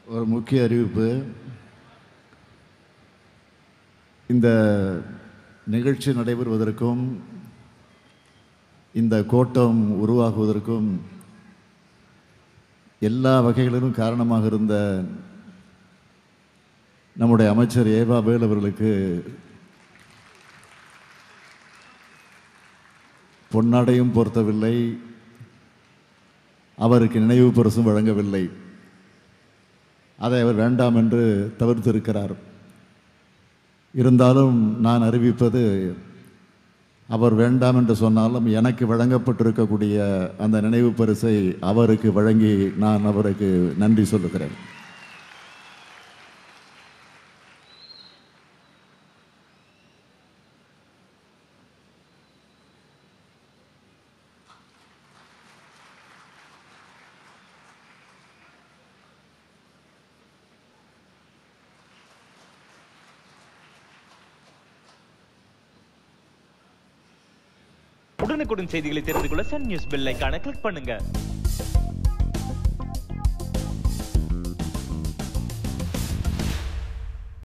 ஒரு முக்கிய அறிவிப்பு இந்த நிகழ்ச்சி நடைபெறுவதற்கும் இந்த கோட்டம் உருவாகுவதற்கும் எல்லா வகைகளிலும் காரணமாக இருந்த நம்முடைய அமைச்சர் ஏவா வேல் அவர்களுக்கு பொன்னாடையும் பொருத்தவில்லை அவருக்கு நினைவு பரிசும் வழங்கவில்லை அதை அவர் வேண்டாம் என்று தவிர்த்திருக்கிறார் இருந்தாலும் நான் அறிவிப்பது அவர் வேண்டாம் என்று சொன்னாலும் எனக்கு வழங்கப்பட்டிருக்கக்கூடிய அந்த நினைவு பரிசை அவருக்கு வழங்கி நான் அவருக்கு நன்றி சொல்லுகிறேன் உடனுக்குடன் செய்திகளை தெரிந்து கொள்ள சன் நியூஸ் பெல் ஐகானை கிளிக் பண்ணுங்க